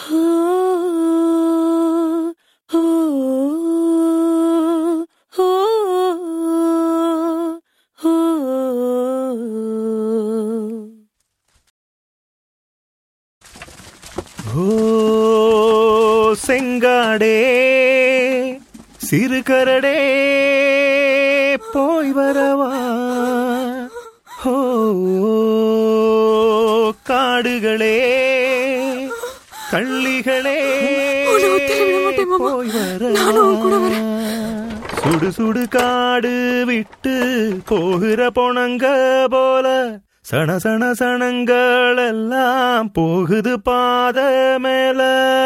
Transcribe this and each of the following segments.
ஓ செங்காடே சிறுகரடே போய் வரவா ஓ காடுகளே கள்ளிகளே உன்னை ஒத்தையில விட மாட்டேன் மாமா. போய் நானும் உன் கூட வரவா சுடு சுடு காடு விட்டு போகிற பொணங்க போல சண சண சணங்கள் எல்லாம் போகுது பாத மேல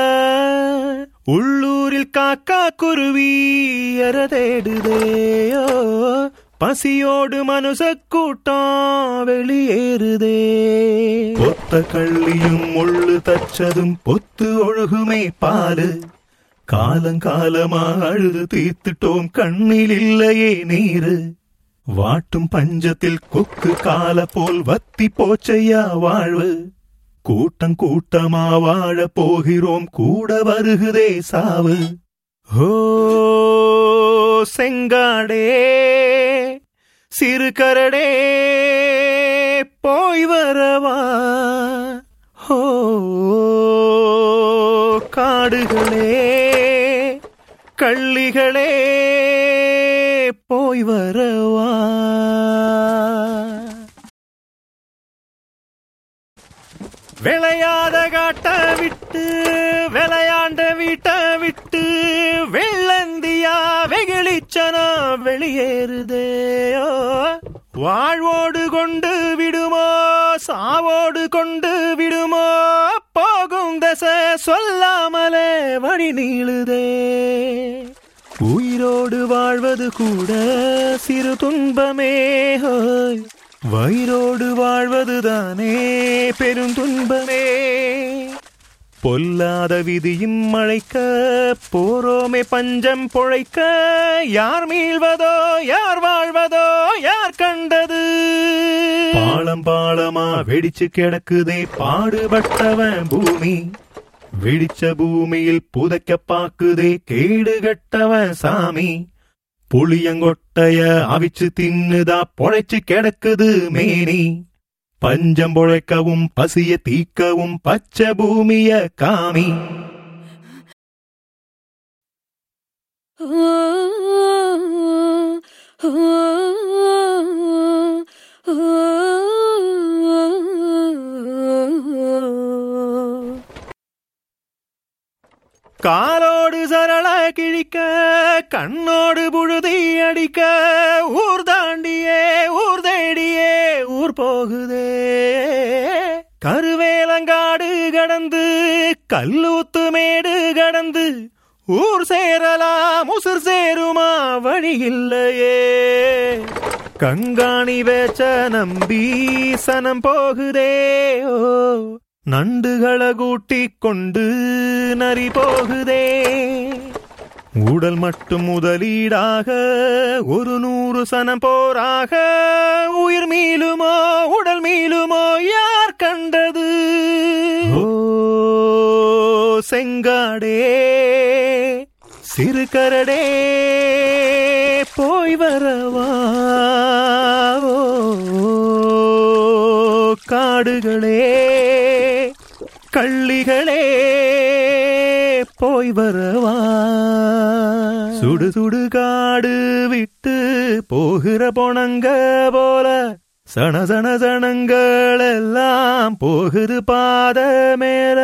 உள்ளூரில் காக்கா குருவி எர தேடுதேயோ பசியோடு மனுஷ கூட்டம் வெளியேறுதே பொத்த கள்ளியும் முள்ளு தச்சதும் பொத்து ஒழுகுமே பாலு காலங்காலமா அழுது தீர்த்துட்டோம் கண்ணில் இல்லையே நீரு வாட்டும் பஞ்சத்தில் கொக்கு கால போல் வத்தி போச்சையா வாழ்வு கூட்டம் கூட்டமா வாழ போகிறோம் கூட வருகுதே சாவு ஓ செங்காடே சிறுகரடே போய் வரவா ஓ காடுகளே கள்ளிகளே போய் வரவா விளையாத காட்ட விட்டு விளையாண்ட வீட்டை விட்டு வெள்ளந்தியா வெகுளிச்சனா வெளியேறுதேயோ வாழ்வோடு கொண்டு விடுமோ சாவோடு கொண்டு விடுமோ போகும் தசை சொல்லாமலே வழி நீளுதே உயிரோடு வாழ்வது கூட சிறு துன்பமே ஹோய். வயிரோடு வாழ்வதுதானே பெருந்துன்பமே பொல்லாத விதியும் மழைக்க போரோமே பஞ்சம் பொழைக்க யார் மீள்வதோ யார் வாழ்வதோ யார் கண்டது பாலம் பாலமா வெடிச்சு கிடக்குதே பாடுபட்டவன் பூமி வெடிச்ச பூமியில் புதைக்க பாக்குதே கேடு கட்டவன் சாமி புளியங்கொட்டைய அவிச்சு தின்னுதா பொழைச்சு கிடக்குது மேனி பஞ்சம் பொழைக்கவும் பசிய தீக்கவும் பச்சை பூமிய காமி காலோடு சரள கிழிக்க கண்ணோடு புழுதி அடிக்க ஊர் தாண்டியே ஊர் தேடியே ஊர் போகுதே கருவேலங்காடு கடந்து கல்லூத்து மேடு கடந்து ஊர் சேரலாம் உசுர் சேருமா வழி இல்லையே கங்காணி வேச்ச நம்பி சனம் போகுதே ஓ நண்டுகளை கூட்டிக் கொண்டு நரி போகுதே உடல் மட்டும் முதலீடாக ஒரு நூறு சனம் போராக உயிர் மீளுமோ உடல் மீளுமோ யார் கண்டது ஓ செங்காடே சிறுகரடே போய் வரவா ஓ காடுகளே கள்ளிகளே போய் வரவா சுடு சுடு காடு விட்டு போகிற பொணங்க போல சண சண சணங்கள் எல்லாம் போகுது பாத மேல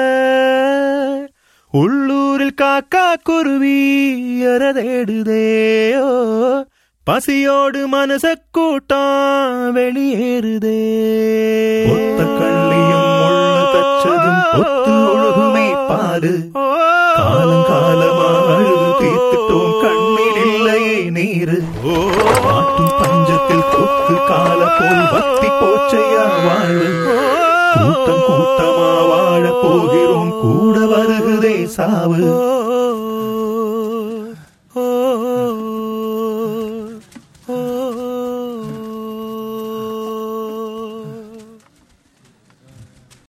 உள்ளூரில் காக்கா குருவி எரதேடுதேயோ பசியோடு மனச கூட்டம் வெளியேறுதே ஒத்த கள்ளியும் முள்ளு தச்சதும் ஒத்து ஒழுகுமே பாலு காலங்காலமா அழுது தீர்த்துட்டோம் கண்ணில் இல்லையே நீரு மாட்டும் பஞ்சத்தில் கொக்கு கால போல் வத்தி போச்சையா வாழ்வு கூட்டம் கூட்டமா வாழ போகிறோம் கூட வருகுதே சாவு